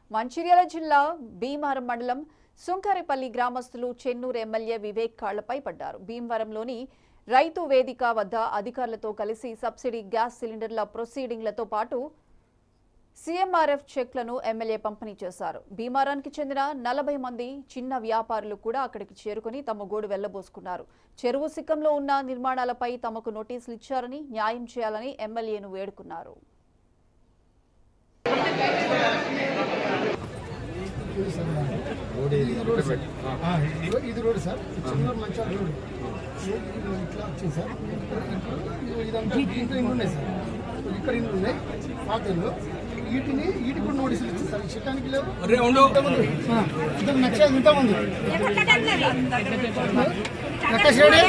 మంచిర్యాల జిల్లా భీమవరం మండలం సుంకరిపల్లి గ్రామస్తులు చెన్నూరు ఎమ్మెల్యే వివేక్ కాళ్లపై పడ్డారు భీమవరంలోని రైతు వేదిక వద్ద అధికారులతో కలిసి సబ్సిడీ గ్యాస్ సిలిండర్ల ప్రొసీడింగ్లతో పాటు సీఎంఆర్ఎఫ్ చెక్లను ఎమ్మెల్యే పంపిణీ చేశారు భీమారానికి చెందిన నలభై మంది చిన్న వ్యాపారులు కూడా అక్కడికి చేరుకుని తమ గోడు వెళ్లబోసుకున్నారు చెరువు సిక్కంలో ఉన్న నిర్మాణాలపై తమకు నోటీసులు ఇచ్చారని న్యాయం చేయాలని ఎమ్మెల్యేను వేడుకున్నారు ఇది రోడ్ సార్ ఆ, ఇది- ఇది road sir Chennuru Manchala road ఇది ఇట్లా వచ్చింది సార్ ఇక్కడ ఇదంతా దీంట్లో ఇల్లు ఉన్నాయి సార్ ఇక్కడ ఇల్లు ఉన్నాయి పాత ఇల్లు వీటిని వీటికి కూడా నోటీసులు ఇచ్చింది సార్ చెప్పడానికి లేవు ఇంతమంది ఆ, ఇద్దరు నచ్చేది ఇంతమంది ప్రకాష్ రెడ్డి